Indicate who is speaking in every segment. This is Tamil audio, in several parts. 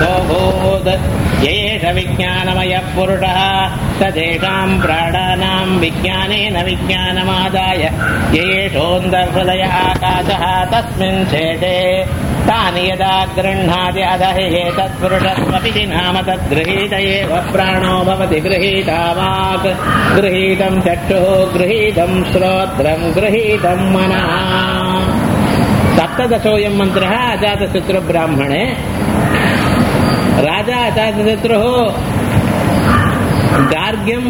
Speaker 1: सोऽभूत् येष विज्ञानमयः पुरुषः तदेषाम् प्राणानाम् विज्ञानेन विज्ञानमादाय येषोऽन्तर्हृदय आकाशः तस्मिन् शेषे तानि यदा गृह्णाति अध हि एतत्पुरुषस्वपि नाम तद्गृहीत एव प्राणो भवति गृहीता वाक् गृहीतम् चक्षुः गृहीतम् श्रोत्रम् गृहीतम् मनः सप्तदशोऽयम् मन्त्रः अजातशत्रुब्राह्मणे राजा अजातशत्रुः गार्ग्यम्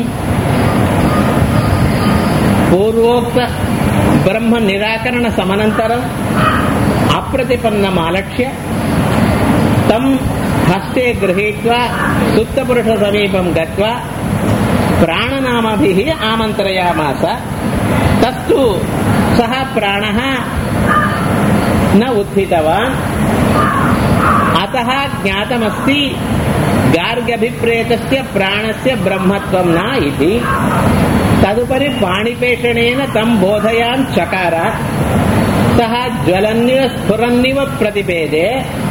Speaker 1: पूर्वोक्त ब्रह्म निराकरण समनन्तरम् अप्रतिपन्नमालक्ष्य तं हस्ते गृहीत्वा सुप्तपुरुषसमीपं गत्वा प्राणनामभिः आमन्त्रयामास तस्तु सः प्राणः न उत्थितवान् अतः ज्ञातमस्ति गार्ग्यभिप्रेतस्य प्राणस्य ब्रह्मत्वं न इति तदुपरि पाणिपेषणेन तं बोधयान् चकार सः ज्वलन्निव स्फुरन्निव प्रतिपेदे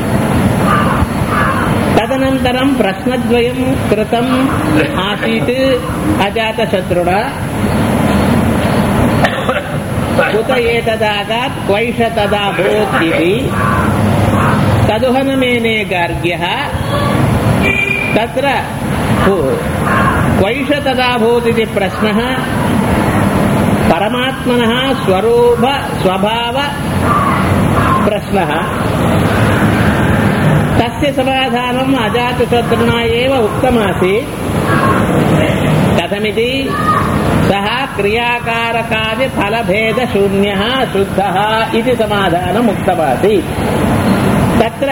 Speaker 1: तदनन्तरं प्रश्नद्वयं कृतम् आसीत् अजातशत्रुणा कुत एतदागात् क्वैष तदा भूत् इति तदुहनमेने गार्ग्यः तत्र क्वैष तदा भूत् इति प्रश्नः परमात्मनः स्वरूप स्वभाव प्रश्नः तस्य समाधानम् अजातशत्रुणा एव उक्तमासीत् कथमिति सः क्रियाकारकादिफलभेदशून्यः शुद्धः इति समाधानम् उक्तमासीत् तत्र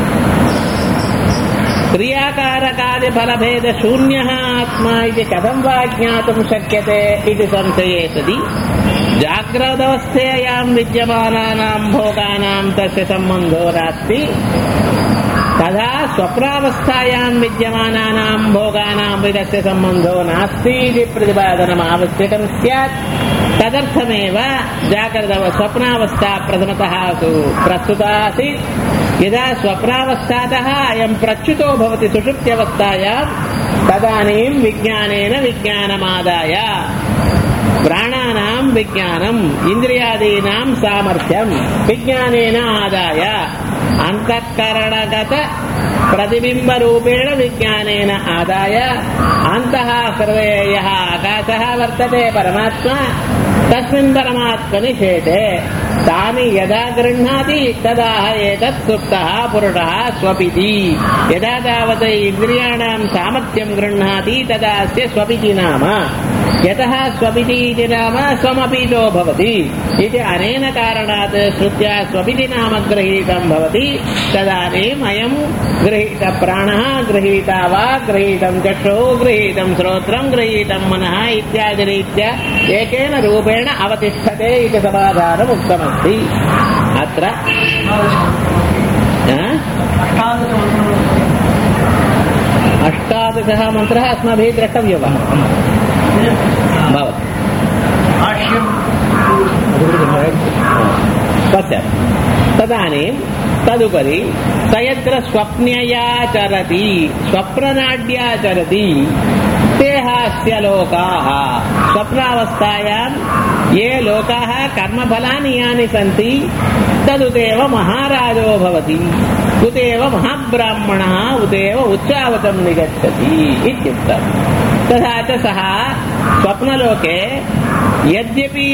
Speaker 1: क्रियाकारकादिफलभेदशून्यः आत्मा इति कथं वा ज्ञातुं शक्यते इति संशये सति जाग्रदवस्थायां विद्यमानानां भोगानां तस्य सम्बन्धो नास्ति तथा स्वप्नावस्थायां विद्यमानानां भोगानां तस्य सम्बन्धो नास्ति इति प्रतिपादनम् आवश्यकं स्यात् तदर्थमेव जाग्रद स्वप्नावस्था प्रथमतः तु प्रस्तुता आसीत् यदा स्वप्नावस्थातः अयं प्रच्युतो भवति सुषुप्त्यवस्थायां तदानीं विज्ञानेन विज्ञानमादाय प्राणानां विज्ञानम् इन्द्रियादीनां सामर्थ्यं विज्ञानेन आदाय अन्तःकरणगत प्रतिबिम्बरूपेण विज्ञानेन आदाय अन्तः हृदये यः आकाशः वर्तते परमात्मा तस्मिन् परमात्मनि शेते तानि यदा गृह्णाति तदा एतत् सुप्तः पुरुषः स्वपिति यदा तावत् इन्द्रियाणां सामर्थ्यं गृह्णाति तदा अस्य स्वपिति नाम यतः स्वपिति इति नाम स्वमपीतो भवति इति अनेन कारणात् श्रुत्या स्वपिति नाम गृहीतं भवति तदानीम् अयं गृहीतप्राणः गृहीता वा गृहीतं चक्षुः गृहीतं श्रोत्रं गृहीतं मनः इत्यादिरीत्या एकेन रूपेण अवतिष्ठते इति समाधानम् उक्तमस्ति अत्र अष्टादशः मन्त्रः अस्माभिः द्रष्टव्यः भवतु पश्य तदानीं तदुपरि स यत्र स्वप्न्यया चरति स्वप्ननाड्या चरति ते हास्य लोकाः स्वप्नावस्थायां ये लोकाः कर्मफलानि यानि सन्ति तदुदेव महाराजो भवति उदेव महाब्राह्मणः उदेव उच्चावतं निगच्छति इत्युक्तम् तथा च सः स्वप्नलोके यद्यपि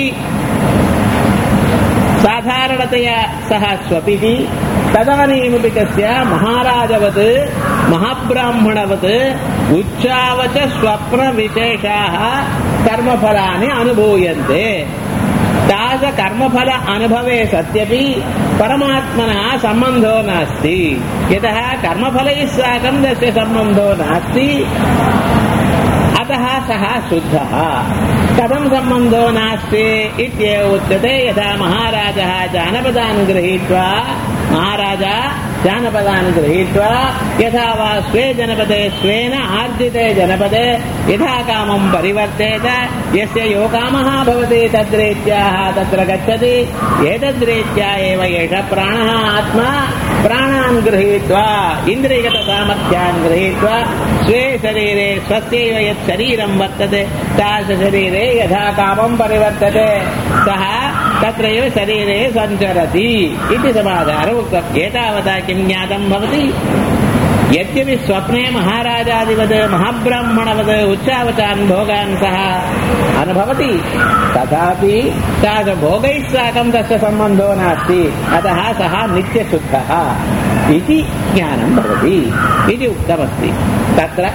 Speaker 1: साधारणतया सः स्वपिति तदानीमपि तस्य महाराजवत् महाब्राह्मणवत् उच्चावच स्वप्नविशेषाः कर्मफलानि अनुभूयन्ते तादृशकर्मफल अनुभवे सत्यपि परमात्मनः सम्बन्धो नास्ति यतः कर्मफलैः साकं तस्य सम्बन्धो नास्ति अतः सः शुद्धः कथं सम्बन्धो नास्ति इत्येव उच्यते यथा महाराजः जानपदान् गृहीत्वा महाराजा जानपदान् गृहीत्वा यथा वा स्वे जनपदे स्वेन आर्जिते जनपदे यथा कामं परिवर्तेत यस्य यो कामः भवति तद्रीत्याः तत्र गच्छति एतद्रीत्या एव एष प्राणः आत्मा प्राणान् गृहीत्वा इन्द्रियगतसामर्थ्यान् गृहीत्वा स्वे शरीरे स्वस्यैव यत् शरीरं वर्तते तादृशशरीरे यथा कामं परिवर्तते सः तत्रैव शरीरे सञ्चरति इति समाधानम् उक्तम् एतावता किं ज्ञातं भवति यद्यपि स्वप्ने महाराजादिवत् महाब्राह्मणवत् उच्चावचान् भोगान् सः अनुभवति तथापि तादृशभोगैः साकं तस्य सम्बन्धो नास्ति अतः सः नित्यशुद्धः इति ज्ञानं भवति इति उक्तमस्ति तत्र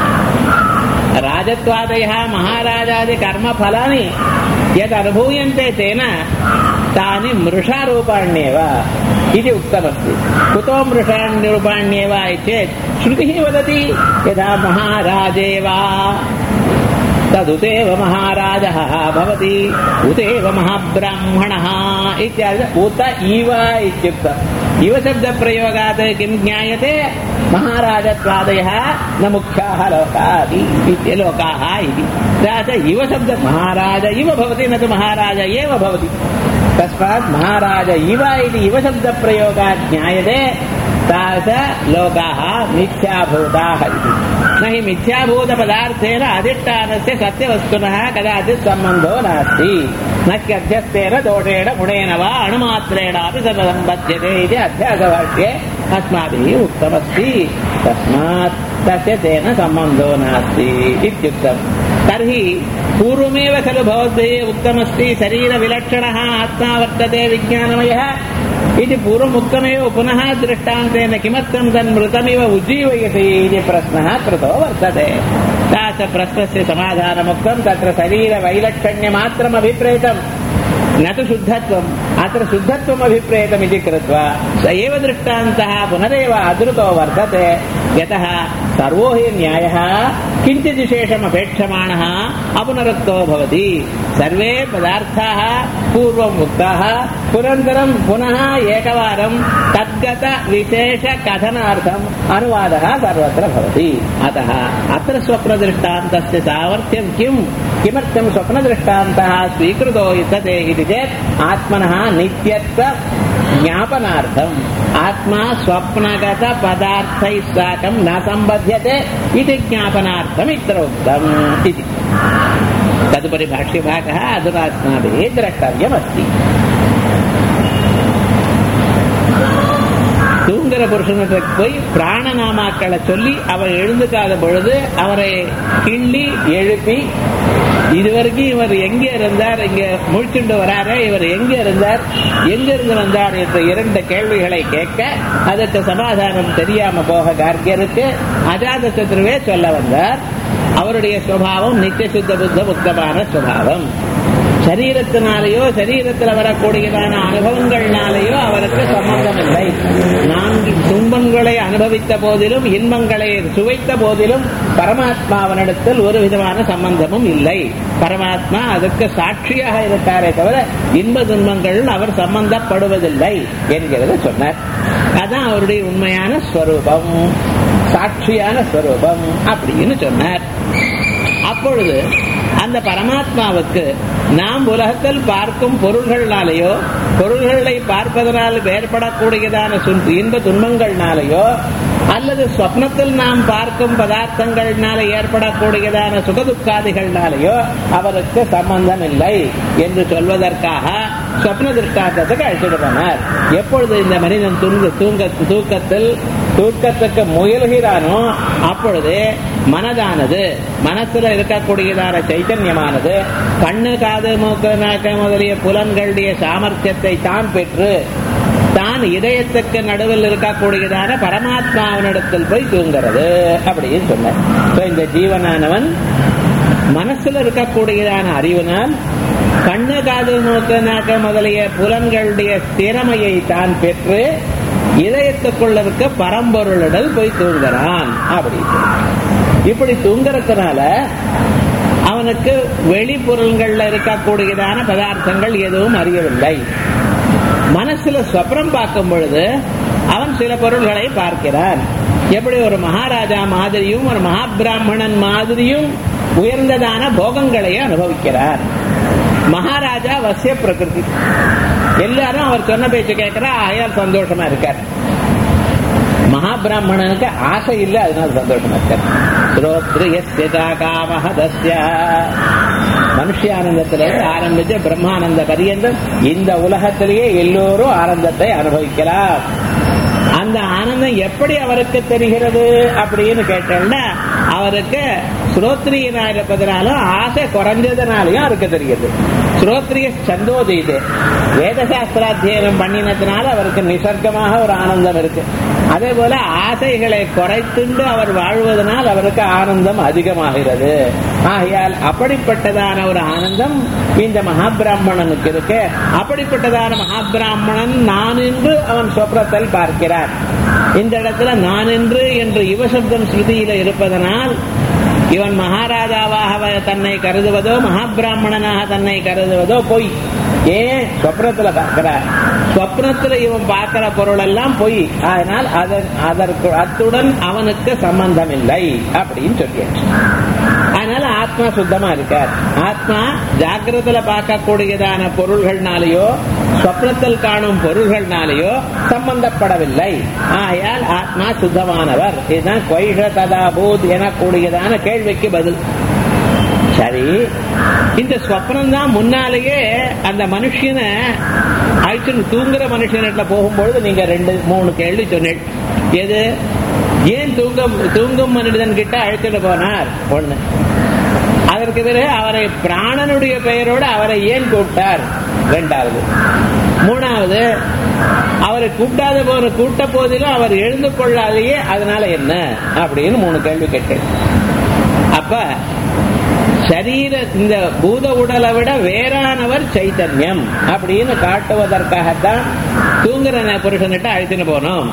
Speaker 1: राजत्वादयः महाराजादिकर्मफलानि यदनुभूयन्ते तेन तानि मृषारूपाण्येव इति उक्तमस्ति कुतो मृषाण्यरूपाण्येव चेत् श्रुतिः वदति यथा महाराजेव तदुतेव महाराजः भवति उतेव महाब्राह्मणः इत्यादि उत इव इत्युक्तम् इव शब्दप्रयोगात् किं ज्ञायते महाराजत्वादयः न मुख्याः लोकाः इति लोकाः इति तथा च इव शब्द महाराज इव भवति न तु महाराज एव भवति तस्मात् महाराज इव इति इव शब्दप्रयोगात् ज्ञायते तादृश लोकाः मिथ्याभूताः इति न हि मिथ्याभूतपदार्थेन अधिष्ठानस्य सत्यवस्तुनः कदाचित् सम्बन्धो नास्ति न ह्यध्यस्तेन दोषेण गुणेन वा अणुमात्रेणापि सम्बध्यते इति अध्यासभाष्ये अस्माभिः उक्तमस्ति तस्मात् तस्य तेन सम्बन्धो नास्ति इत्युक्तम् तर्हि पूर्वमेव खलु भवद्भिः उक्तमस्ति शरीरविलक्षणः आत्मा वर्तते विज्ञानमयः इति पूर्वमुक्तमेव पुनः दृष्टान्तेन किमर्थं तन्मृतमिव उज्जीवयति इति प्रश्नः कृतो वर्तते तास प्रश्नस्य समाधानमुक्तं तत्र शरीरवैलक्षण्यमात्रमभिप्रेतम् न तु शुद्धत्वम् अत्र शुद्धत्वम् अभिप्रेतमिति कृत्वा स एव दृष्टान्तः पुनरेव अदृतो वर्तते यतः सर्वो हि न्यायः किञ्चिद्विशेषमपेक्षमाणः अपुनरुक्तो भवति सर्वे पदार्थाः पूर्वम् उक्ताः पुनन्तरं पुनः एकवारं तद्गतविशेषकथनार्थम् अनुवादः सर्वत्र भवति अतः अत्र स्वप्नदृष्टान्तस्य सामर्थ्यं किम् किमर्थं स्वप्नदृष्टान्तः स्वीकृतो युद्धते इति चेत् आत्मनः नित्यत्व ज्ञापनार्थम् आत्मा स्वप्नगत पदार्थैः साकं न सम्बध्यते इति ज्ञापनार्थम् इत्र उक्तम् इति तदुपरि भाष्यभागः अधुना अस्माभिः द्रष्टव्यमस्ति தூங்குற புருஷனுக்கு போய் பிராண நாமாக்களை சொல்லி அவர் எழுந்துக்காத பொழுது அவரை கிள்ளி எழுப்பி இதுவரைக்கும் இவர் எங்க இருந்தார் இங்க முழிச்சுண்டு வராரு இவர் எங்க இருந்தார் எங்க இருந்து வந்தார் என்ற இரண்டு கேள்விகளை கேட்க அதற்கு சமாதானம் தெரியாம போக கார்கியருக்கு அஜாத சத்ருவே சொல்ல வந்தார் அவருடைய சுவாவம் நித்திய சுத்த புத்த முக்தமான சுவாவம் சரீரத்தினாலேயோ சரீரத்தில் வரக்கூடியதான அனுபவங்கள்னாலேயோ அவருக்கு சம்பந்தம் இல்லை நான்கு துன்பங்களை அனுபவித்த போதிலும் இன்பங்களை சுவைத்த போதிலும் பரமாத்மாவனிடத்தில் ஒரு விதமான சம்பந்தமும் இல்லை பரமாத்மா அதுக்கு சாட்சியாக இருக்காரே தவிர இன்ப துன்பங்கள் அவர் சம்பந்தப்படுவதில்லை என்கிறத சொன்னார் அதான் அவருடைய உண்மையான ஸ்வரூபம் சாட்சியான ஸ்வரூபம் அப்படின்னு சொன்னார் அப்பொழுது அந்த பரமாத்மாவுக்கு நாம் உலகத்தில் பார்க்கும் பொருள்கள்னாலேயோ பொருள்களை பார்ப்பதனால் ஏற்படக்கூடியதான இன்ப துன்பங்கள்னாலேயோ அல்லது சொப்னத்தில் நாம் பார்க்கும் பதார்த்தங்கள்னால ஏற்படக்கூடியதான சுகதுக்காதிகள்னாலேயோ அவருக்கு சம்பந்தம் இல்லை என்று சொல்வதற்காக சொப்ன திருஷ்டாந்தத்துக்கு அழைச்சிட்டு போனார் எப்பொழுது இந்த மனிதன் தூங்க தூங்க தூக்கத்தில் தூக்கத்துக்கு முயல்கிறானோ அப்பொழுது மனதானது மனசுல இருக்கக்கூடியதான சைத்தன்யமானது கண்ணு காது மூக்கு நாக்கு முதலிய புலன்களுடைய சாமர்த்தியத்தை தான் பெற்று தான் இதயத்துக்கு நடுவில் இருக்கக்கூடியதான பரமாத்மாவனிடத்தில் போய் தூங்குறது அப்படின்னு சொன்ன இந்த ஜீவனானவன் மனசுல இருக்கக்கூடியதான அறிவினால் கண்ணு காது மூக்கு நாக்க முதலிய புலன்களுடைய திறமையை தான் பெற்று இதயத்துக்குள்ள இருக்க பரம்பொருளிடல் போய் தூங்குறான் அப்படின்னு இப்படி தூங்குறதுனால அவனுக்கு வெளிப்பொருள்கள்ல இருக்கக்கூடியதான பதார்த்தங்கள் எதுவும் அறியவில்லை மனசுல ஸ்வப்னம் பார்க்கும் பொழுது அவன் சில பொருள்களை பார்க்கிறான் எப்படி ஒரு மகாராஜா மாதிரியும் ஒரு மகாபிராமணன் மாதிரியும் உயர்ந்ததான போகங்களை அனுபவிக்கிறார் மகாராஜா வசிய பிரகிருதி எல்லாரும் அவர் சொன்ன பேச்சு கேட்கிறா ஆயால் சந்தோஷமா இருக்கார் மகாபிராமணனுக்கு ஆசை இல்லை அதனால சந்தோஷமா இருக்கார் ஸ்ரோத்ரியஸ்யா காமஹதஸ்ய மனுஷியானந்தத்தில ஆரம்பிச்சு பிரம்மானந்த பரியந்தம் இந்த உலகத்திலேயே எல்லோரும் ஆனந்தத்தை அனுபவிக்கலாம் அந்த ஆனந்தம் எப்படி அவருக்கு தெரிகிறது அப்படின்னு கேட்டோம்னா அவருக்கு ஸ்ரோத்ரியனா இருப்பதனாலும் ஆசை குறைஞ்சதுனாலையும் அவருக்கு தெரிகிறது ஸ்ரோத்ரிய சந்தோதீது வேதசாஸ்திராத்தியனம் பண்ணினதுனால அவருக்கு நிசர்க்கமாக ஒரு ஆனந்தம் இருக்கு அதே போல ஆசைகளை குறைத்துண்டு அவர் வாழ்வதனால் அவருக்கு ஆனந்தம் அதிகமாகிறது ஆகையால் அப்படிப்பட்டதான ஒரு ஆனந்தம் இந்த மகாபிராமணனுக்கு இருக்கு அப்படிப்பட்டதான மகாபிராமணன் நான் என்று அவன் சொப்னத்தில் பார்க்கிறான் இந்த இடத்துல நான் என்று என்று யுவசப்தம் ஸ்ருதியில இருப்பதனால் இவன் மகாராஜாவாக தன்னை கருதுவதோ மகாபிராமணனாக தன்னை கருதுவதோ பொய் ஏன் சொப்னத்துல பார்க்கிறார் சொப்னத்துல இவன் பார்க்கிற பொருள் எல்லாம் பொய் அதனால் அதற்கு அத்துடன் அவனுக்கு சம்பந்தம் இல்லை அப்படின்னு சொல்லியாச்சு அதனால ஆத்மா சுத்தமா இருக்கார் ஆத்மா ஜாக்கிரத்துல பார்க்கக்கூடியதான பொருள்கள்னாலேயோ சொப்னத்தில் காணும் பொருள்கள்னாலேயோ சம்பந்தப்படவில்லை ஆகையால் ஆத்மா சுத்தமானவர் இதுதான் கொய்ஷ ததா பூத் எனக்கூடியதான கேள்விக்கு பதில் சரி இந்த ஸ்வப்னம் தான் முன்னாலேயே அந்த மனுஷனை அழிச்சு தூங்குற மனுஷன்கிட்ட போகும்பொழுது நீங்க ரெண்டு மூணு கேள்வி சொன்னீங்க எது ஏன் தூங்க தூங்கும் மனிதன் கிட்ட அழைச்சிட்டு போனார் ஒண்ணு அதற்கு பிறகு அவரை பிராணனுடைய பெயரோடு அவரை ஏன் கூப்பிட்டார் ரெண்டாவது மூணாவது அவரை கூப்பிடாத போன கூட்ட போதிலும் அவர் எழுந்து கொள்ளாதையே அதனால என்ன அப்படின்னு மூணு கேள்வி கேட்டேன் அப்ப சரீர இந்த பூத உடலை விட வேறானவர் சைத்தன்யம் அப்படின்னு காட்டுவதற்காகத்தான் தூங்குற புருஷன்கிட்ட அழைத்துன்னு போனோம்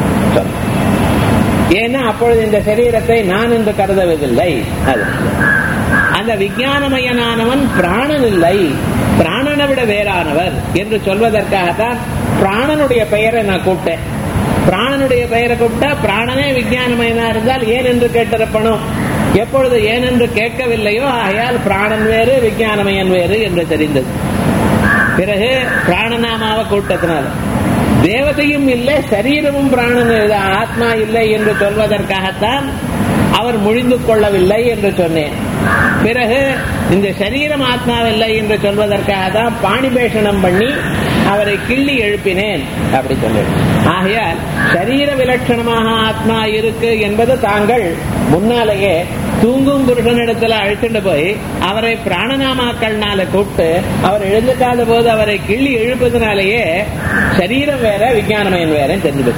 Speaker 1: ஏன்னா அப்பொழுது இந்த சரீரத்தை நான் என்று கருதவதில்லை அது அந்த விஞ்ஞானமயனானவன் பிராணன் இல்லை பிராணனை விட வேறானவர் என்று சொல்வதற்காகத்தான் பிராணனுடைய பெயரை நான் கூப்பிட்டேன் பிராணனுடைய பெயரை கூப்பிட்டா பிராணனே விஞ்ஞானமயனா இருந்தால் ஏன் என்று கேட்டிருப்பணும் எப்பொழுது ஏன் என்று கேட்கவில்லையோ ஆகையால் பிராணன் வேறு விஞ்ஞானமயன் வேறு என்று தெரிந்தது பிறகு பிராணநாமாவை கூட்டத்தினால தேவதையும் இல்லை சரீரமும் பிராணன் ஆத்மா இல்லை என்று சொல்வதற்காகத்தான் அவர் முழிந்து கொள்ளவில்லை என்று சொன்னேன் பிறகு இந்த சரீரம் ஆத்மாவில்லை என்று சொல்வதற்காக தான் பாணிபேஷணம் பண்ணி அவரை கிள்ளி எழுப்பினேன் அப்படி சொன்னேன் ஆகையால் சரீர விலட்சணமாக ஆத்மா இருக்கு என்பது தாங்கள் முன்னாலேயே தூங்கும் புருஷனிடத்துல அழைத்துட்டு போய் அவரை பிராணநாமாக்கள்னால கூப்பிட்டு அவர் எழுந்துக்காத போது அவரை கிள்ளி எழுப்பதுனாலேயே சரீரம் வேற விஞ்ஞானமயன் வேற தெரிஞ்சது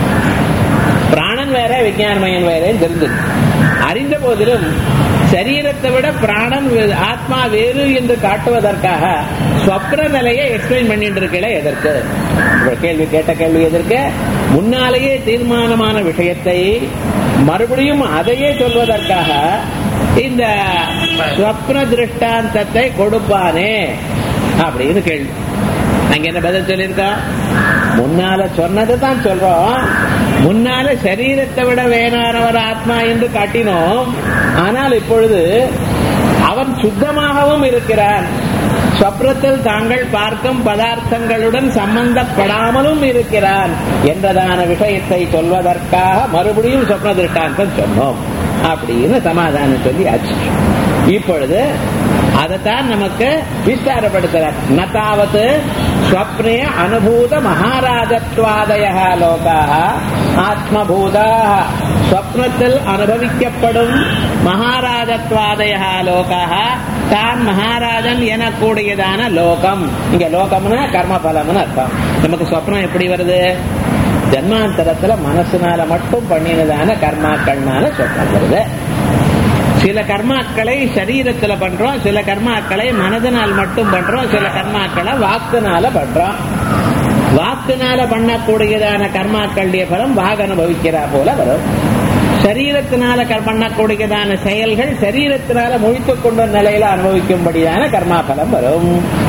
Speaker 1: பிராணன் வேற விஞ்ஞானமயன் வேற தெரிஞ்சது அறிந்த போதிலும் சரீரத்தை விட பிராணன் ஆத்மா வேறு என்று காட்டுவதற்காக ஸ்வப்ன நிலையை எக்ஸ்பிளைன் பண்ணிட்டு இருக்கல எதற்கு கேள்வி கேட்ட கேள்வி எதற்கு முன்னாலேயே தீர்மானமான விஷயத்தை மறுபடியும் அதையே சொல்வதற்காக இந்த ஸ்வப்ன திருஷ்டாந்தத்தை கொடுப்பானே அப்படின்னு கேள்வி அங்க என்ன பதில் சொல்லியிருக்கா முன்னால சொன்னது தான் சொல்றோம் முன்னால சரீரத்தை விட வேணானவர் ஆத்மா என்று காட்டினோம் ஆனால் இப்பொழுது அவன் சுத்தமாகவும் இருக்கிறான் சொப்னத்தில் தாங்கள் பார்க்கும் பதார்த்தங்களுடன் சம்பந்தப்படாமலும் இருக்கிறான் என்றதான விஷயத்தை சொல்வதற்காக மறுபடியும் சொப்ன திருஷ்டாந்தம் சொன்னோம் அப்படின்னு சமாதானம் சொல்லி ஆச்சு இப்பொழுது அதைத்தான் நமக்கு விஸ்தாரப்படுத்துறார் நத்தாவது ஸ்வப்னே அனுபூத மகாராஜத்வாதய லோகாக ஆத்மபூதாக ஸ்வப்னத்தில் அனுபவிக்கப்படும் மகாராஜத்வாதய லோகாக தான் மகாராஜன் எனக்கூடியதான லோகம் இங்க லோகம்னா கர்மபலம்னு அர்த்தம் நமக்கு ஸ்வப்னம் எப்படி வருது ஜன்மாந்தரத்துல மனசுனால மட்டும் பண்ணினதான கர்மாக்கள்னால சொப்பனம் வருது சில கர்மாக்களை சரீரத்துல பண்றோம் சில கர்மாக்களை மனதினால் மட்டும் பண்றோம் சில கர்மாக்களை வாக்குனால பண்றோம் வாக்குனால பண்ணக்கூடியதான கர்மாக்களுடைய பலம் வாக அனுபவிக்கிறா போல வரும் சரீரத்தினால பண்ணக்கூடியதான செயல்கள் சரீரத்தினால முழித்துக் கொண்ட நிலையில அனுபவிக்கும்படியான கர்மா பலம் வரும்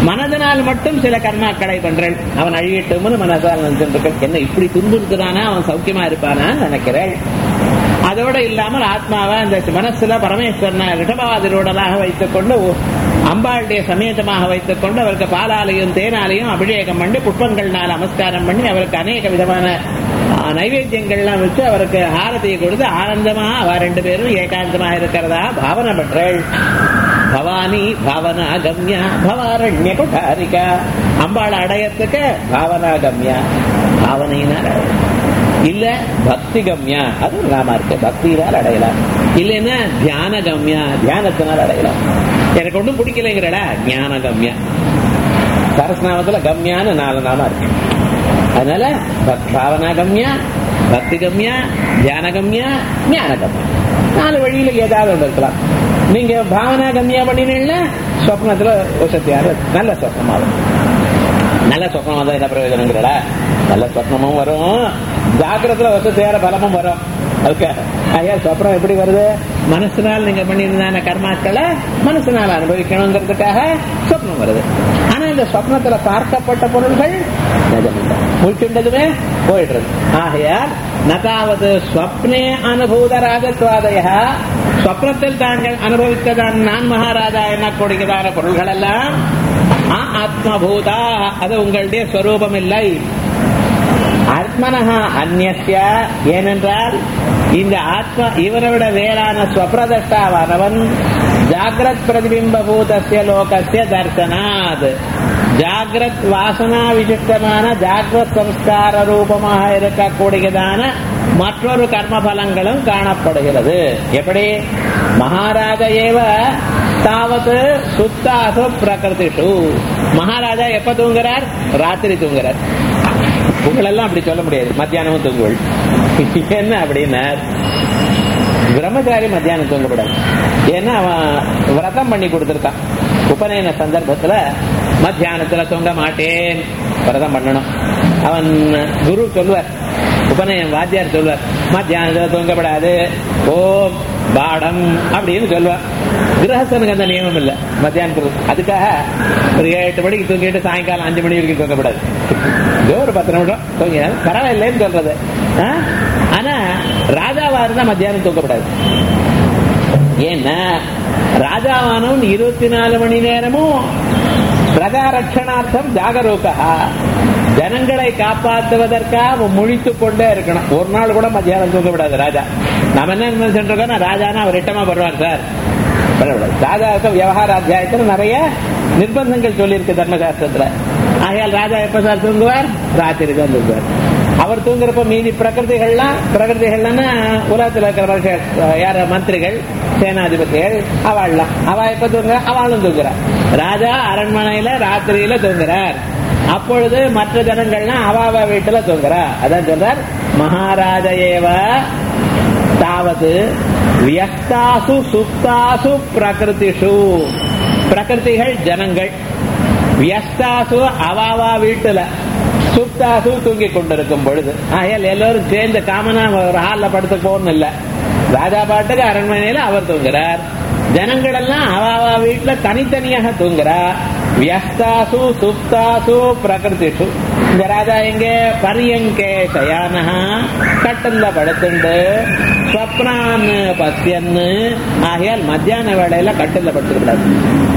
Speaker 1: மனதினால் மட்டும் சில கர்மாக்களை பண்றேன் அவன் அழியட்டும்னு மனதால் நினைச்சிருக்க என்ன இப்படி துன்புறுத்துறானா அவன் சௌக்கியமா இருப்பானான்னு நினைக்கிறேன் அதோட இல்லாமல் ஆத்மாவை அந்த மனசுல பரமேஸ்வரனை ரிஷபாதிரோடலாக வைத்துக் கொண்டு அம்பாளுடைய சமேதமாக வைத்துக் கொண்டு அவருக்கு பாலாலையும் தேனாலையும் அபிஷேகம் பண்ணி புஷ்பங்கள்னால நமஸ்காரம் பண்ணி அவருக்கு அநேக விதமான ஆஹ், நைவேத்தியங்கள்லாம் வச்சு அவருக்கு ஆரதியை கொடுத்து ஆனந்தமா அவ ரெண்டு பேரும் ஏகாந்தமா இருக்கிறதா பாவனை பண்றாள் பவானி பாவனா கம்யா பவாரண்ய குட்டாரிகா அம்பாளை அடையத்துக்கு பாவனா கம்யா பாவனையினால் அடையலாம். இல்ல பக்தி கம்யா அது நாம இருக்கு பக்தியினால் அடையலாம் இல்லைன்னா தியான கம்யா தியானத்தினால் அடையலாம் எனக்கு ஒன்றும் பிடிக்கலைங்கிறடா ஞான கம்யா சரஸ்நாமத்துல கம்யான்னு நாலு நாம இருக்கு அதனால பக்- பாவனா கம்யா பக்தி கம்யா தியான கம்யா ஞான கம்யா நாலு வழியில ஏதாவது ஒன்று இருக்கலாம் நீங்க பாவனா கம்யா பண்ணினீங்கன்னா சொப்னத்துல வசதியாக நல்ல சொப்னமாகும் நல்ல சொப்னம் வந்தா என்ன பிரயோஜனங்கிறடா நல்ல சொப்னமும் வரும் ஜாக்கிரத்துல வசதியான பலமும் வரும் அதுக்கு ஐயா சொப்னம் எப்படி வருது மனசுனால் நீங்க பண்ணியிருந்தான கர்மாக்களை மனசுனால் அனுபவிக்கணுங்கிறதுக்காக சொப்னம் வருது ஆனா இந்த சொப்னத்துல பார்க்கப்பட்ட பொருள்கள் நிஜமில்லை முழிச்சுண்டதுமே போயிடுறது ஆகையால் நதாவது ஸ்வப்னே அனுபூத ராஜத்வாதய ஸ்வப்னத்தில் தாங்கள் அனுபவித்ததான் நான் மகாராஜா என்ன கொடுக்கிறதான பொருள்கள் எல்லாம் ஆ ஆத்மபூதா அது உங்களுடைய ஸ்வரூபம் இல்லை ஆத்மனஹா அந்நிய ஏனென்றால் இந்த ஆத்மா இவரை விட வேறான ஸ்வப்ரதஷ்டாவானவன் ஜாகிரத் பிரதிபிம்பபூதஸ்ய லோகஸ்ய தர்சனாத் ஜாகிரத் வாசனா விசிஷ்டமான ஜாகிரத் சம்ஸ்கார ரூபமாக இருக்கக்கூடியதான மற்றொரு கர்ம பலங்களும் காணப்படுகிறது எப்படி மகாராஜ ஏவ தாவது சுத்தாசு பிரகிருதிஷு மகாராஜா எப்ப தூங்குறார் ராத்திரி தூங்குறார் உங்களெல்லாம் அப்படி சொல்ல முடியாது மத்தியானமும் தூங்குவள் என்ன அப்படின்னா பிரம்மச்சாரி மத்தியானம் தூங்கப்படாது ஏன்னா அவன் விரதம் பண்ணி கொடுத்துருக்கான் உபநயன சந்தர்ப்பத்துல மத்தியானத்துல தூங்க மாட்டேன் விரதம் பண்ணணும் அவன் குரு சொல்வார் உபநயம் வாத்தியார் சொல்வார் மத்தியானத்துல தூங்கப்படாது ஓம் பாடம் அப்படின்னு சொல்லுவார் கிரகஸ்தனுக்கு அந்த நியமம் இல்ல மத்தியானத்துக்கு அதுக்காக ஒரு எட்டு மணிக்கு தூங்கிட்டு சாயங்காலம் அஞ்சு மணி வரைக்கும் தூங்கப்படாது ஏதோ ஒரு பத்து நிமிஷம் தூங்கினா பரவாயில்லைன்னு சொல்றது ஆ? ஆனா ராஜாவா இருந்தா மத்தியானம் தூங்கப்படாது ஏன்னா ராஜாவானவன் இருபத்தி நாலு மணி நேரமும் பிரஜாரட்சணார்த்தம் ஜாகரூகா ஜனங்களை காப்பாற்றுவதற்காக அவன் முழித்துக் கொண்டே இருக்கணும் ஒரு நாள் கூட மத்தியானம் தூங்க விடாது ராஜா நம்ம என்ன நினைச்சுட்டு இருக்கோம் ராஜானா அவர் இட்டமா வருவார் சார் பண்ணக்கூடாது. ராஜாவுக்கு விவகார அத்தியாயத்துல நிறைய நிர்பந்தங்கள் சொல்லியிருக்கு தர்மசாஸ்திரத்துல ஆகையால் ராஜா எப்ப சார் தூங்குவார் ராத்திரி தான் தூங்குவார் அவர் தூங்குறப்ப மீதி பிரகிருதிகள்லாம் பிரகிருதிகள்னா உலகத்துல இருக்கிற மனுஷ- யார மந்திரிகள் சேனாதிபதிகள் அவள்லாம் அவ எப்ப தூங்குறா அவளும் தூங்குறா ராஜா அரண்மனையில ராத்திரியில தூங்குறார் அப்பொழுது மற்ற ஜனங்கள்லாம் அவாவ வீட்டுல தூங்குறா அதான் சொல்றார் மகாராஜ ஏவ தாவது வியஸ்தாசு சுப்தாசு பிரகிருதிஷு பிரகிருதிகள் ஜனங்கள் வியஸ்தாசு அவாவா வீட்டுல சுப்தாசு தூங்கி கொண்டிருக்கும் பொழுது ஆகையால் எல்லாரும் சேர்ந்து காமனா ஒரு ஹால்ல படுத்து போகணும் இல்ல ராஜா பாட்டுக்கு அரண்மனையில அவர் தூங்குறார் ஜனங்கள் எல்லாம் அவாவா வீட்டுல தனித்தனியாக தூங்குறா வியஸ்தாசு சுப்தாசு பிரகிருதிஷு இந்த ராஜா எங்க பரியங்கே சயானஹா கட்டல்ல படுத்துண்டு ஸ்வப்னான் பத்தியன்னு ஆகையால் மத்தியான வேளையில கட்டில படுத்துக்கூடாது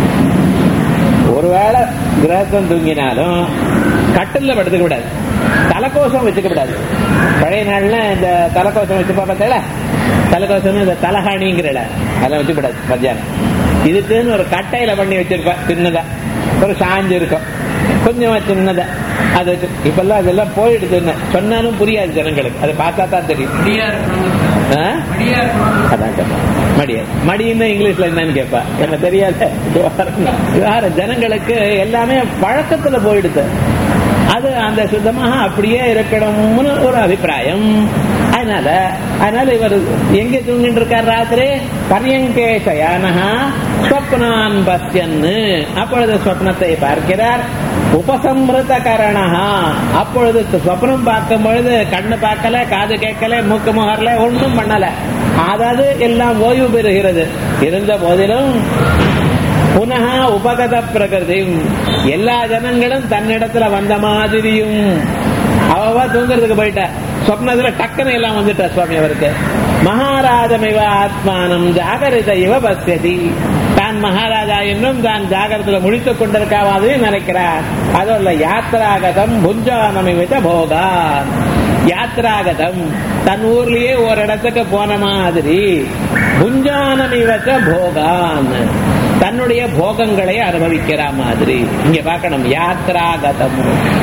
Speaker 1: ஒருவேளை கிரகத்தம் தூங்கினாலும் கட்டில்ல படுத்துக்க கூடாது தலைக்கோசம் வச்சுக்க கூடாது பழைய நாள்ல இந்த தலைக்கோசம் வச்சுப்பா பார்த்தல தலைக்கோசம் இந்த தலகாணிங்கிறல அதெல்லாம் வச்சுக்க கூடாது மத்தியானம் இதுக்குன்னு ஒரு கட்டையில பண்ணி வச்சிருப்பா சின்னதா ஒரு சாஞ்சு இருக்கும் கொஞ்சமா சின்னதா அது வச்சு இப்பெல்லாம் அதெல்லாம் போயிடுதுன்னு சொன்னாலும் புரியாது ஜனங்களுக்கு அதை பார்த்தா தான் தெரியும் ஆ? அதான் கேட்பேன் மடிய மடின்னா இங்கிலீஷ்ல என்னன்னு கேட்பா எனக்கு தெரியாத வேற ஜனங்களுக்கு எல்லாமே பழக்கத்துல போயிடுது அது அந்த சுத்தமாக அப்படியே இருக்கணும்னு ஒரு அபிப்பிராயம் அதனால அதனால இவர் எங்க தூங்கிட்டு இருக்கார் ராத்திரி பரியங்கே சயானஹா ஸ்வப்னான் பஸ்யன்னு அப்பொழுது ஸ்வப்னத்தை பார்க்கிறார் உபசம்ருத கரணஹா அப்பொழுது ஸ்வப்னம் பார்க்கும் பொழுது கண்ணு பார்க்கல காது கேட்கல மூக்கு முகர்ல ஒன்றும் பண்ணல அதாவது எல்லாம் ஓய்வு பெறுகிறது இருந்த போதிலும் புனக உபகத பிரகிருதி எல்லா ஜனங்களும் தன்னிடத்துல வந்த மாதிரியும் அவ தூங்குறதுக்கு போயிட்டா சொப்னத்துல டக்குன்னு எல்லாம் வந்துட்டா சுவாமி அவருக்கு மகாராஜமிவ ஆத்மானம் ஜாகரித இவ பசியதி தான் மகாராஜா என்றும் தான் ஜாகிரத்துல முடித்துக் கொண்டிருக்கா மாதிரி நினைக்கிறார் அதோட யாத்திராகதம் புஞ்சானமிவித போகான் யாத்திராகதம் தன் ஊர்லயே ஒரு இடத்துக்கு போன மாதிரி புஞ்சானமிவச்ச போகான் தன்னுடைய போகங்களை அனுபவிக்கிற மாதிரி இங்க பார்க்கணும் யாத்திராகதம்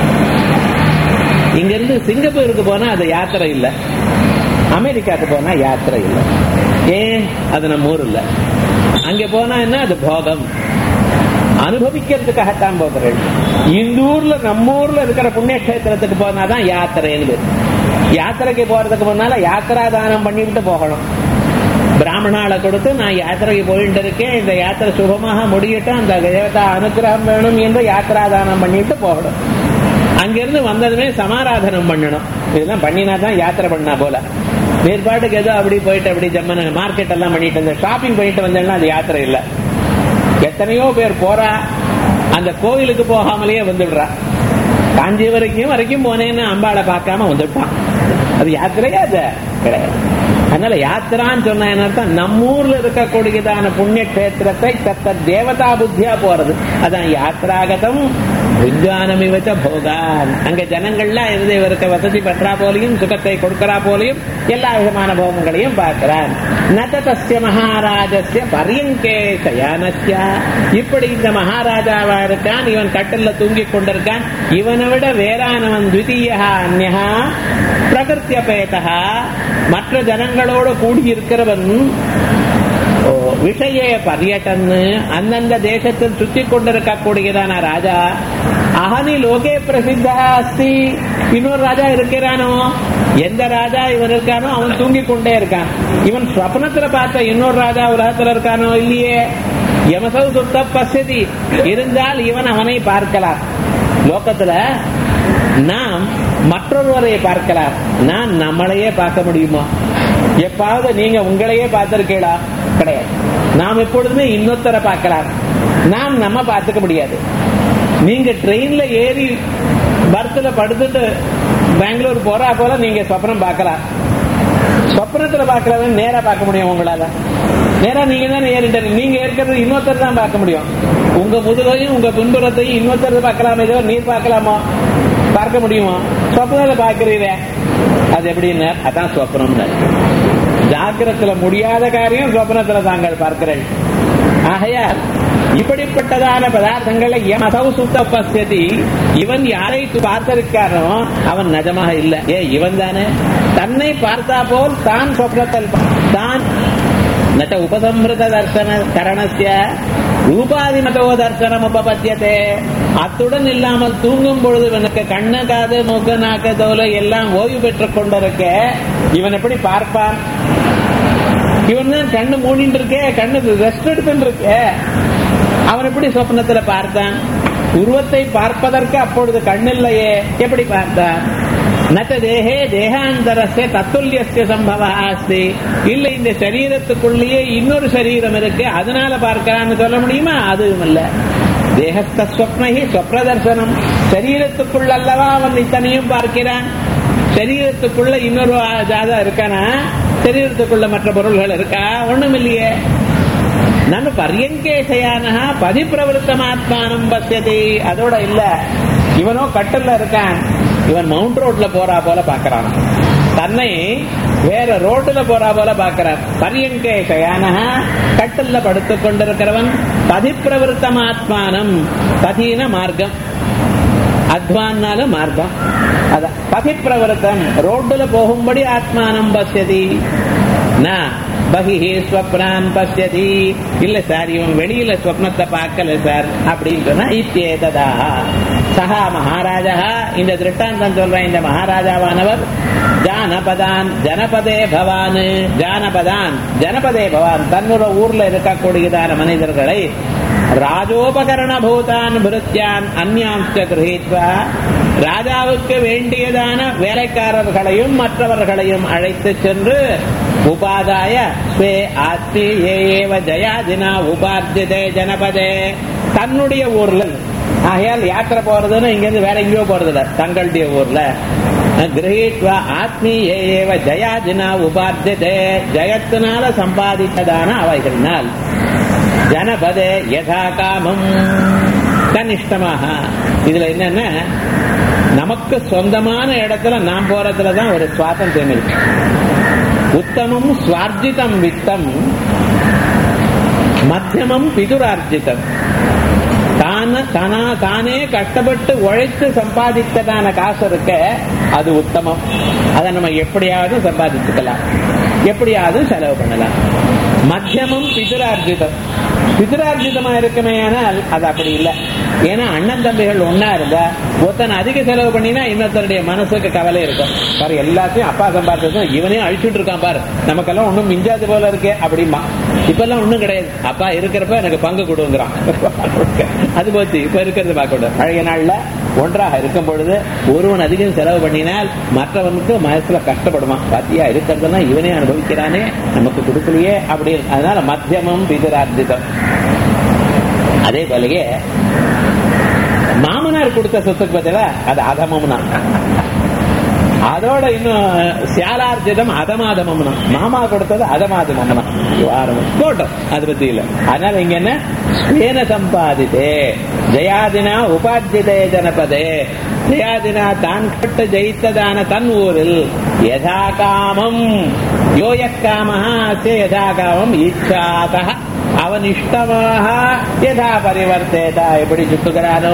Speaker 1: இங்க இருந்து சிங்கப்பூருக்கு போனா அது யாத்திரை இல்ல அமெரிக்காவுக்கு போனா யாத்திரை இல்ல ஏன் அது நம்ம ஊர் இல்ல அங்க போனா என்ன அது போகம் அனுபவிக்கிறதுக்காகத்தான் போகிறேன் இந்த ஊர்ல நம்ம ஊர்ல இருக்கிற புண்ணிய கஷேத்திரத்துக்கு போனாதான் யாத்திரைன்னு யாத்திரைக்கு போறதுக்கு முன்னால யாத்திரா தானம் பண்ணிவிட்டு போகணும் பிராமணால கொடுத்து நான் யாத்திரைக்கு போயிட்டு இருக்கேன் இந்த யாத்திரை சுகமாக முடியட்டும் அந்த தேவதா அனுகிரகம் வேணும் என்று யாத்திரா தானம் பண்ணிட்டு போகணும் அங்கிருந்து வந்ததுமே சமாராதனம் பண்ணணும் இதெல்லாம் பண்ணினா தான் யாத்திரை பண்ணா போல மேற்பாட்டுக்கு ஏதோ அப்படி போயிட்டு அப்படி ஜம்மன் மார்க்கெட் எல்லாம் பண்ணிட்டு இந்த ஷாப்பிங் பண்ணிட்டு வந்தேன்னா அது யாத்திரை இல்லை எத்தனையோ பேர் போறா அந்த கோவிலுக்கு போகாமலேயே வந்துடுறா காஞ்சி வரைக்கும் வரைக்கும் போனேன்னு அம்பாளை பார்க்காம வந்துட்டான் அது யாத்திரையா அது கிடையாது அதனால யாத்திரான்னு சொன்ன என்ன அர்த்தம் நம்ம ஊர்ல இருக்கக்கூடியதான புண்ணிய கஷேத்திரத்தை தத்த தேவதா புத்தியா போறது அதான் யாத்திராகதம் புஞ்சானமிவச்ச போகான் அங்க ஜனங்கள்லாம் இருந்து இவருக்கு வசதி பற்றா போலையும் சுகத்தை கொடுக்கிறா போலையும் எல்லா விதமான போகங்களையும் பார்க்கிறான் நததஸ்ய மகாராஜஸ்ய பரியங்கே சயானஸ்ய இப்படி இந்த மகாராஜாவா இருக்கான் இவன் கட்டில தூங்கிக் கொண்டிருக்கான் இவனை விட வேறானவன் துவிதீயா அந்நா பிரகிருத்தியபேதா மற்ற ஜனங்களோடு கூடியிருக்கிறவன் விஷய பர்யட்டன் அந்தந்த தேசத்தில் சுத்தி கொண்டிருக்கக்கூடியதான ராஜா அகனி லோகே பிரசித்தா அஸ்தி இன்னொரு ராஜா இருக்கிறானோ எந்த ராஜா இவன் இருக்கானோ அவன் தூங்கிக் கொண்டே இருக்கான் இவன் ஸ்வப்னத்துல பார்த்த இன்னொரு ராஜா உலகத்துல இருக்கானோ இல்லையே யமசௌ சுத்த பசதி இருந்தால் இவன் அவனை பார்க்கலாம் லோகத்துல நாம் மற்றொருவரை பார்க்கலாம் நான் நம்மளையே பார்க்க முடியுமா எப்பாவது நீங்க உங்களையே பார்த்திருக்கீங்களா கிடையாது நாம் எப்பொழுதுமே இன்னொருத்தரை பார்க்கலாம் நாம் நம்ம பார்த்துக்க முடியாது நீங்க ட்ரெயின்ல ஏறி பர்த்ல படுத்துட்டு பெங்களூர் போறா போல நீங்க சொப்னம் பார்க்கலாம் சொப்னத்துல பார்க்கறத நேரா பார்க்க முடியும் உங்களால நேரா நீங்க தான் ஏறிட்டு நீங்க ஏற்கிறது இன்னொருத்தர் தான் பார்க்க முடியும் உங்க முதுகையும் உங்க பின்புறத்தையும் இன்னொருத்தர் பார்க்கலாமே ஏதோ நீர் பார்க்கலாமா பார்க்க முடியுமா சொப்னத்துல பார்க்கிறீரே அது எப்படின்னு அதான் சொப்னம் ஜாக்கிரத்துல முடியாத காரியம் சொப்னத்துல தாங்கள் பார்க்கிறேன் ஆகையால் இப்படிப்பட்டதான பதார்த்தங்களை எமசவு சுத்த பசியதி இவன் யாரை பார்த்திருக்கானோ அவன் நிஜமாக இல்லை ஏ இவன் தானே தன்னை பார்த்தா போல் தான் சொப்னத்தில் தான் நச்ச உபசம்ஹிருத தர்சன கரணசிய ரூபாதிமதோ தர்சனம் உபபத்தியதே அத்துடன் இல்லாமல் தூங்கும் பொழுது இவனுக்கு கண்ணு காது மூக்கு நாக்கு தோலை எல்லாம் ஓய்வு பெற்றுக் கொண்டிருக்க இவன் எப்படி பார்ப்பான் இவன் தான் கண்ணு மூடிட்டு இருக்கே கண்ணு ரெஸ்ட் எடுத்துட்டு இருக்கே அவன் எப்படி சொப்னத்துல பார்த்தான் உருவத்தை பார்ப்பதற்கு அப்பொழுது கண்ணில்லையே எப்படி பார்த்தான் நச்ச தேகே தேகாந்தரஸ்ய தத்துல்யஸ்ய சம்பவ அஸ்தி இல்ல இந்த சரீரத்துக்குள்ளேயே இன்னொரு சரீரம் இருக்கு அதனால பார்க்கலான்னு சொல்ல முடியுமா அதுவும் இல்ல தேகஸ்த ஸ்வப்னகி ஸ்வப்ன தர்சனம் சரீரத்துக்குள்ள அல்லவா அவன் இத்தனையும் பார்க்கிறான் சரீரத்துக்குள்ள இன்னொரு ஜாதா இருக்கானா சரீரத்துக்குள்ள மற்ற பொருள்கள் இருக்கா ஒண்ணும் இல்லையே நம்ம பரியங்கேசையான பதிப்பிரவருத்தமாத்மானம் பசியதி அதோட இல்ல இவனோ கட்டல்ல இருக்கான் இவன் மவுண்ட் ரோட்ல போறா போல பாக்குறான் தன்னை வேற ரோட்டுல போறா போல பாக்குறான் பரியங்கேசையான கட்டல்ல படுத்துக் கொண்டிருக்கிறவன் பதிப்பிரவருத்தமாத்மானம் பதின மார்க்கம் அத்வான்னால மார்க்கம் அதான் பதிப்பிரவருத்தம் ரோட்டுல போகும்படி ஆத்மானம் பசியதி நான் பகிஹி ஸ்வப்னான் பசியதி இல்ல சார் இவன் வெளியில ஸ்வப்னத்தை பார்க்கல சார் அப்படின்னு சொன்னா இத்தியேததா சஹா மகாராஜா இந்த திருஷ்டாந்தம் சொல்றேன் இந்த மகாராஜாவானவர் ஜானபதான் ஜனபதே பவான் ஜானபதான் ஜனபதே பவான் தன்னோட ஊர்ல இருக்கக்கூடியதான மனிதர்களை ராஜோபகரண பூதான் பிருத்தியான் அந்யாம்ச கிரகித்வா ராஜாவுக்கு வேண்டியதான வேலைக்காரர்களையும் மற்றவர்களையும் அழைத்து சென்று உபாதாய ஸ்வே ஆஸ்தி ஏவ ஜயாதினா உபார்ஜிதே ஜனபதே தன்னுடைய ஊர்ல ஆகையால் யாத்திரை போறதுன்னு இங்க இருந்து வேற எங்கேயோ போறது இல்ல தங்களுடைய ஊர்ல கிரகித்வா ஆத்மீய ஏவ ஜயாதினா உபார்ஜதே ஜயத்தினால சம்பாதித்ததான அவைகளினால் ஜனபதே யதா காமம் தன்னிஷ்டமாக இதுல என்னன்னா நமக்கு சொந்தமான இடத்துல நாம் போறதுல தான் ஒரு சுவாதந்திரம் இருக்கு உத்தமம் சுவார்ஜிதம் வித்தம் மத்தியமம் பிதுரார்ஜிதம் தான தானா தானே கஷ்டப்பட்டு உழைத்து சம்பாதித்ததான காசு இருக்க அது உத்தமம் அதை நம்ம எப்படியாவது சம்பாதிச்சுக்கலாம் எப்படியாவது செலவு பண்ணலாம் மத்தியமம் பிதுரார்ஜிதம் பிதுரார்ஜிதமா இருக்குமே ஆனால் அது அப்படி இல்லை ஏன்னா அண்ணன் தம்பிகள் ஒன்னா இருந்தா ஒருத்தன் அதிக செலவு பண்ணினா இன்னொருத்தருடைய மனசுக்கு கவலை இருக்கும் பாரு எல்லாத்தையும் அப்பா சம்பாதிச்சது இவனையும் அழிச்சுட்டு இருக்கான் பாரு நமக்கெல்லாம் ஒண்ணும் மிஞ்சாது போல இருக்கே அப்படிமா இப்ப எல்லாம் ஒண்ணும் கிடையாது அப்பா இருக்கிறப்ப எனக்கு பங்கு கொடுங்கிறான் அது போச்சு இப்ப இருக்கிறது பார்க்க கூடாது பழைய நாள்ல ஒன்றாக இருக்கும் பொழுது ஒருவன் அதிகம் செலவு பண்ணினால் மற்றவனுக்கு மனசுல கஷ்டப்படுமா பாத்தியா இருக்கிறதெல்லாம் இவனே அனுபவிக்கிறானே நமக்கு கொடுக்கலையே அப்படி அதனால மத்தியமம் பிதரார்ஜிதம் அதே போலயே மாமனார் கொடுத்த சொத்துக்கு பதில அது அதமம்னா அதோட இன்னும் சியாலார்ஜிதம் அதமாதமம்னா மாமா கொடுத்தது அதமாதமம்னா போட்டோம் அது பத்தி இல்ல அதனால இங்க என்ன ஸ்வேன சம்பாதித்தே ஜெயாதினா உபாத்தியதே ஜனபதே ஜெயாதினா தான் கட்ட ஜெயித்ததான தன் ஊரில் யதா காமம் யோயக்காமஹா யதா காமம் இச்சாதா அவன் இஷ்டமாக யதா பரிவர்த்தேத எப்படி சுத்துகிறானோ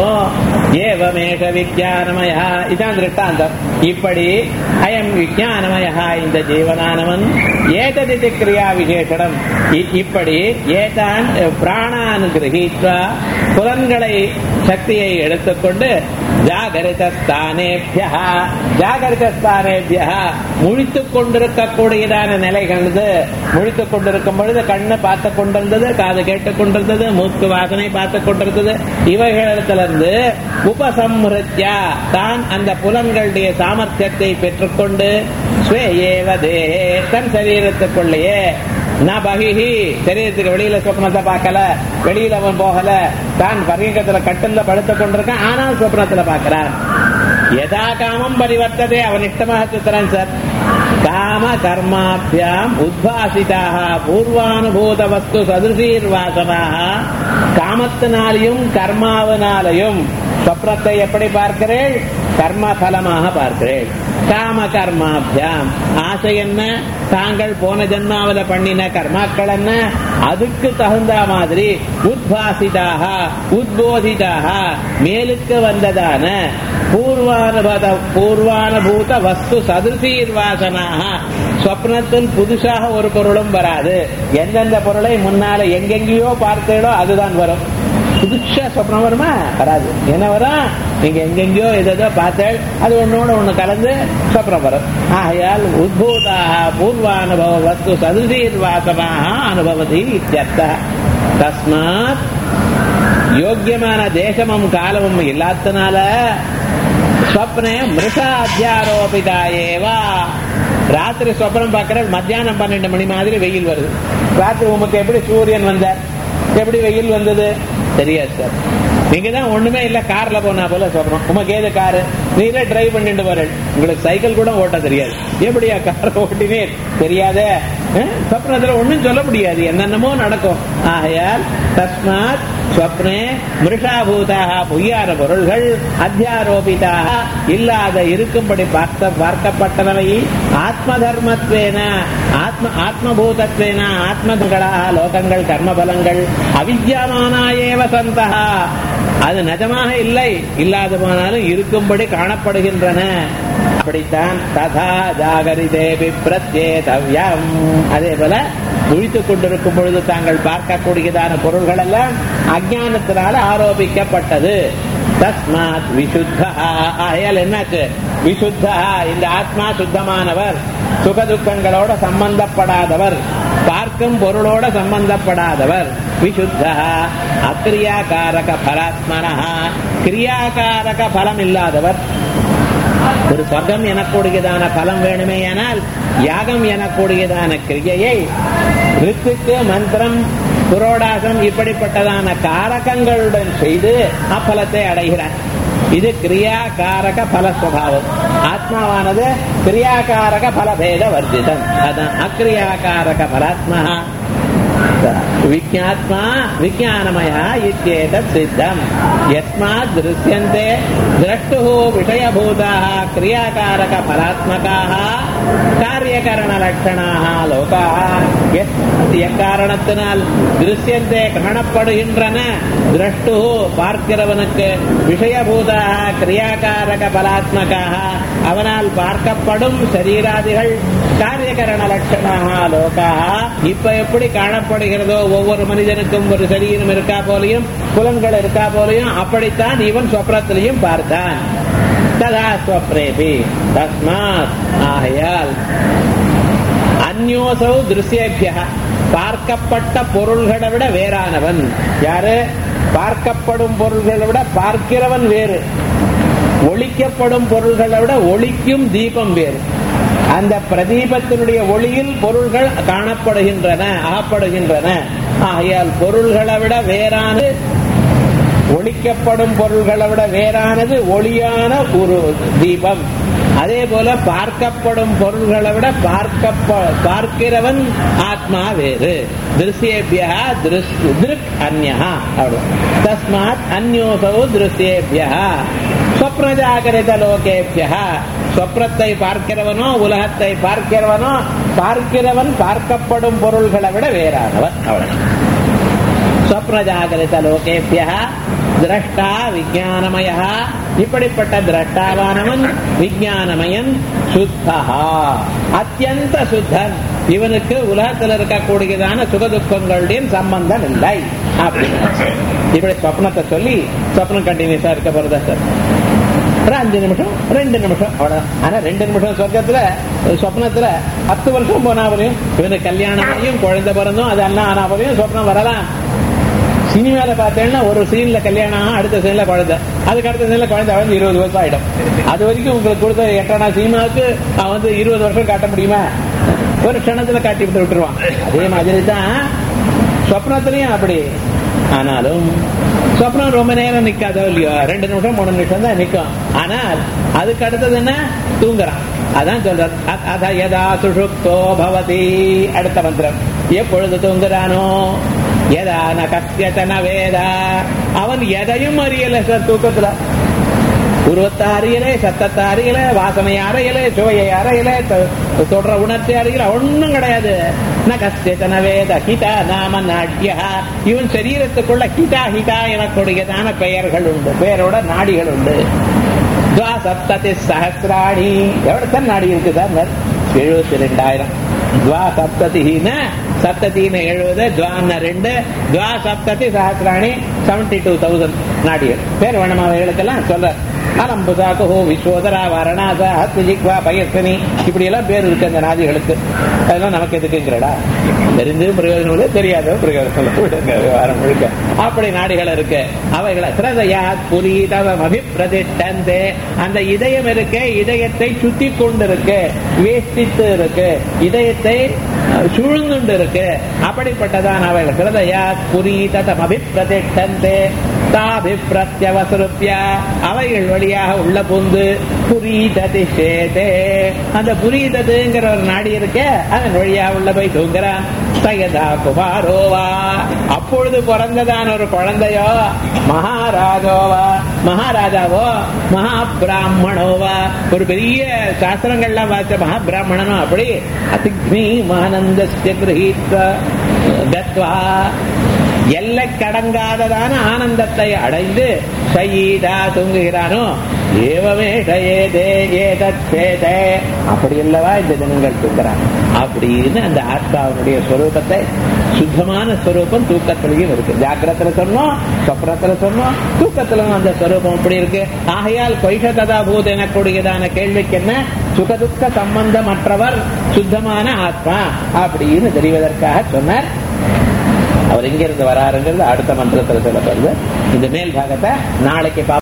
Speaker 1: ஏவமேக விஜயானமய இதான் திருஷ்டாந்தம் இப்படி அயம் விஜயானமய இந்த ஜீவனானவன் ஏததி கிரியா விசேஷனம் இப்படி ஏதான் பிராணான் கிரகித்வா புலன்களை சக்தியை எடுத்துக்கொண்டு ஜாகரித ஸ்தானேபிய ஜாகரித ஸ்தானேபிய முழித்துக் கொண்டிருக்கக்கூடியதான நிலைகள் முழித்துக் கொண்டிருக்கும் பொழுது கண்ணு பார்த்து கொண்டிருந்தது காது கேட்டுக் கொண்டிருந்தது மூக்கு வாசனை பார்த்து கொண்டிருந்தது இவைகளிடத்திலிருந்து உபசம்ஹிருத்யா தான் அந்த புலன்களுடைய சாமர்த்தியத்தை பெற்றுக்கொண்டு ஸ்வேயேவதே தன் சரீரத்துக்குள்ளேயே நான் பகிஹி சரீரத்துக்கு வெளியில சொப்னத்தை பார்க்கல வெளியில அவன் போகல தான் பரியங்கத்துல கட்டில படுத்துக் கொண்டிருக்கான் ஆனால் சொப்னத்துல பார்க்கிறான் எதா காமம் பரிவர்த்ததே அவன் இஷ்டமாக சுத்துறான் சார் காம கர்மாபியாம் உத்வாசிதாக பூர்வானுபூத வஸ்து சதுசீர்வாசனாக காமத்தினாலையும் கர்மாவினாலையும் சொப்னத்தை எப்படி பார்க்கிறேன் கர்ம பலமாக பார்க்கிறேன் காம கர்மாபியாம் ஆசை என்ன தாங்கள் போன ஜென்மாவில பண்ணின கர்மாக்கள் என்ன அதுக்கு தகுந்த மாதிரி உத்வாசிதாக உத்போதிதாக மேலுக்கு வந்ததான பூர்வானுபத பூர்வானுபூத வஸ்து சதுசீர்வாசனாக சொப்னத்தில் புதுசாக ஒரு பொருளும் வராது எந்தெந்த பொருளை முன்னால எங்கெங்கேயோ பார்த்தேடோ அதுதான் வரும் புதுசா சொப்னம் வருமா வராது என்ன வரும் நீங்க எங்கெங்கயோ எதோ பார்த்தேள் அது ஒன்னோட ஒண்ணு கலந்து சொப்னம் வரும் ஆகையால் உத்பூதாக பூர்வானுபவ வஸ்து சதுசீர்வாசமாக அனுபவதி இத்தியர்த்த தஸ்மாத் யோக்கியமான தேசமும் காலமும் இல்லாதனால ஸ்வப்னே மிருஷா அத்தியாரோபிதா ஏவா ராத்திரி சொப்னம் பார்க்கிற மத்தியானம் பன்னெண்டு மணி மாதிரி வெயில் வருது ராத்திரி உமக்கு எப்படி சூரியன் வந்தார் எப்படி வெயில் வந்தது தெரியாது சார் நீங்க தான் ஒண்ணுமே இல்ல கார்ல போனா போல சொல்றோம் உமக்கு ஏது காரு நீங்களே டிரைவ் பண்ணிட்டு வரேன் உங்களுக்கு சைக்கிள் கூட ஓட்ட தெரியாது எப்படியா கார் ஓட்டினே தெரியாதே சொப்னத்துல ஒண்ணும் சொல்ல முடியாது என்னென்னமோ நடக்கும் ஆகையால் தஸ்மாத் ஸ்வப்னே மிருஷாபூதாக பொய்யான பொருள்கள் அத்தியாரோபிதாக இல்லாத இருக்கும்படி பார்த்த பார்க்கப்பட்டனவை ஆத்ம தர்மத்வேன ஆத்ம ஆத்மபூதத்வேன ஆத்மகளாக லோகங்கள் கர்மபலங்கள் அவித்யமானா ஏவ சந்தா அது நிஜமாக இல்லை இல்லாத போனாலும் இருக்கும்படி காணப்படுகின்றன அப்படித்தான் ததா ஜாகரிதேபி பிரத்யேதவ்யம் அதே போல குழித்துக் கொண்டிருக்கும் பொழுது தாங்கள் பார்க்கக்கூடியதான பொருள்கள் எல்லாம் அஜானத்தினால ஆரோபிக்கப்பட்டது தஸ்மாத் விசுத்தா ஆகையால் என்னாச்சு விசுத்தா இந்த ஆத்மா சுத்தமானவர் சுகதுக்கங்களோட சம்பந்தப்படாதவர் பார்க்கும் பொருளோட சம்பந்தப்படாதவர் விசுத்தா அக்ரியாகாரக பலாத்மனா கிரியாகாரக பலம் இல்லாதவர் ஒரு சொர்க்கம் எனக்கூடியதான பலம் வேணுமேயானால் யாகம் எனக்கூடியதான கிரியையை ரித்துக்கு மந்திரம் புரோடாசம் இப்படிப்பட்டதான காரகங்களுடன் செய்து அப்பலத்தை அடைகிறார் இது கிரியாகாரக பலஸ்வபாவம் ஆத்மாவானது கிரியாகாரக பலபேத வர்ஜிதம் அதான் அக்ரியாகாரக பலாத்மா विज्ञात्मा विज्ञानमयः इत्येतत् सिद्धम् यस्मात् दृश्यन्ते द्रष्टुः विषयभूताः क्रियाकारकफलात्मकाः காரியகரணலட்சணாக லோகாக எக்காரணத்தினால் திருஷ்யந்தே காணப்படுகின்றன திரஷ்டு பார்க்கிறவனுக்கு விஷயபூதாக கிரியாகாரக பலாத்மகாக அவனால் பார்க்கப்படும் சரீராதிகள் காரியகரண லட்சணாக லோகாக இப்ப எப்படி காணப்படுகிறதோ ஒவ்வொரு மனிதனுக்கும் ஒரு சரீரம் இருக்கா போலையும் புலன்கள் இருக்கா போலையும் அப்படித்தான் இவன் சொப்னத்திலையும் பார்த்தான் ததா ஸ்வப்ரேபி தஸ்மாத் ஆகையால் அந்யோசௌ திருஷ்யேபிய பார்க்கப்பட்ட பொருள்களை விட வேறானவன் யாரு பார்க்கப்படும் பொருள்களை விட பார்க்கிறவன் வேறு ஒழிக்கப்படும் பொருள்களை விட ஒளிக்கும் தீபம் வேறு அந்த பிரதீபத்தினுடைய ஒளியில் பொருள்கள் காணப்படுகின்றன ஆகப்படுகின்றன ஆகையால் பொருள்களை விட வேறானது ஒழிக்கப்படும் பொருள்களை விட வேறானது ஒளியான ஒரு தீபம் அதே போல பார்க்கப்படும் பொருள்களை விட பார்க்க பார்க்கிறவன் ஆத்மா வேறு திருஷ்யேபியா திருக் அந்யா தஸ்மாத் அந்யோசௌ திருஷ்யேபியா ஸ்வப்னஜாகரித லோகேபியா சொப்னத்தை பார்க்கிறவனோ உலகத்தை பார்க்கிறவனோ பார்க்கிறவன் பார்க்கப்படும் பொருள்களை விட வேறானவன் அவன் ஸ்வப்னஜாகரித லோகேபியா திரஷ்டா விஜயானமய இப்படிப்பட்ட திரஷ்டாவானவன் விஜயானமயன் சுத்தா அத்தியந்த சுத்தன் இவனுக்கு உலகத்தில் இருக்கக்கூடியதான சுகதுக்கங்களுடைய சம்பந்தம் இல்லை அப்படின்னு இப்படி சொப்னத்தை சொல்லி சொப்னம் கண்டினியூஸா இருக்க போறதா சார் ஒரு அஞ்சு நிமிஷம் ரெண்டு நிமிஷம் அவ்வளவுதான் ஆனா ரெண்டு நிமிஷம் சொர்க்கத்துல சொப்னத்துல பத்து வருஷம் போனாவரையும் இவனுக்கு கல்யாணம் ஆகியும் குழந்தை பிறந்தும் அது எல்லாம் ஆனாவரையும் சொப்னம் வரலாம் சினிமால பார்த்தேன்னா ஒரு சீன்ல கல்யாணம் அடுத்த சீன்ல குழந்தை அதுக்கு அடுத்த சீன்ல குழந்தை வந்து இருபது வருஷம் ஆயிடும் அது வரைக்கும் உங்களுக்கு கொடுத்த எட்டனா சினிமாவுக்கு அவன் வந்து இருபது வருஷம் காட்ட முடியுமா ஒரு க்ஷணத்துல காட்டி விட்டு விட்டுருவான் அதே மாதிரி தான் சொப்னத்திலையும் அப்படி ஆனாலும் சொப்னம் ரொம்ப நேரம் நிக்காதோ இல்லையோ ரெண்டு நிமிஷம் மூணு நிமிஷம் தான் நிக்கும் ஆனால் அதுக்கு அடுத்தது என்ன தூங்குறான் அதான் சொல்றார் அத யதா சுஷுப்தோ பவதி அடுத்த மந்திரம் எப்பொழுது தூங்குறானோ எதான கத்தியத்தன வேதா அவன் எதையும் அறியல சார் தூக்கத்துல உருவத்தை அறியல சத்தத்தை அறியல வாசனை அறையல சுவையை அறையல தொடர உணர்ச்சி அறியல ஒன்னும் கிடையாது ந கஸ்தியத்தன வேத ஹிதா நாம நாட்யா இவன் சரீரத்துக்குள்ள ஹிதா ஹிதா எனக்கூடியதான பெயர்கள் உண்டு பெயரோட நாடிகள் உண்டு துவா சப்ததி சஹசிராணி எவ்வளவு நாடி இருக்கு சார் எழுபத்தி ரெண்டாயிரம் துவா சப்ததின சப்தத்தின எழுபது துவான ரெண்டு துவா சப்ததி சஹசிராணி செவன்டி டூ தௌசண்ட் நாடிகள் பேர் வேணுமா அவைகளுக்கெல்லாம் சொல்ற அலம்புசாக்கு விஸ்வோதரா வரணாசா ஹத்ஜிக்வா பயஸ்வனி இப்படி எல்லாம் பேர் இருக்கு அந்த நாதிகளுக்கு அதெல்லாம் நமக்கு எதுக்குங்கிறடா தெரிஞ்சு பிரயோஜனம் இல்லை தெரியாத பிரயோஜனம் விடுங்க விவகாரம் முழுக்க அப்படி நாடுகள் இருக்கு அவைகளை சிரதையா புரீதவம் அபிப்பிரதிஷ்டந்தே அந்த இதயம் இருக்கு இதயத்தை சுத்தி கொண்டு இருக்கு வேஷ்டித்து இருக்கு இதயத்தை சூழ்ந்துண்டு இருக்கு அப்படிப்பட்டதான் அவைகள் சிரதையா புரீததம் அபிப்பிரதிஷ்டந்தே தாபிப்பிரத்யவசருப்பியா அவைகள் வழியாக உள்ள புந்து புரீததி சேதே அந்த புரீததுங்கிற ஒரு நாடி இருக்க அதன் வழியா உள்ள போய் தூங்குறான் சயதா குமாரோவா அப்பொழுது பிறந்ததான ஒரு குழந்தையோ மகாராஜோவா மகாராஜாவோ மகா பிராமணோவா ஒரு பெரிய சாஸ்திரங்கள்லாம் வாச்ச மகா பிராமணனோ அப்படி அதிக்னி மானந்தஸ்ய கிரகீத்வ தத்வா எல்லை கடங்காததான ஆனந்தத்தை அடைந்து சயீதா தூங்குகிறானோ ஏவமே ஏதே ஏதே அப்படி அல்லவா இந்த தினங்கள் தூங்குறான் அப்படின்னு அந்த ஆத்மாவனுடைய ஸ்வரூபத்தை சுத்தமான ஸ்வரூபம் தூக்கத்திலையும் இருக்கு ஜாக்கிரத்துல சொன்னோம் சொப்னத்துல சொன்னோம் தூக்கத்திலும் அந்த ஸ்வரூபம் அப்படி இருக்கு ஆகையால் கொய்ஷ ததாபூத் எனக்கூடியதான கேள்விக்கு என்ன சுகதுக்க சம்பந்தமற்றவர் சுத்தமான ஆத்மா அப்படின்னு தெரிவதற்காக சொன்னார் அவர் எங்கிருந்து வராருங்கிறது அடுத்த மந்திரத்தில் சொல்லப்படுது இந்த மேல் பாகத்தை நாளைக்கு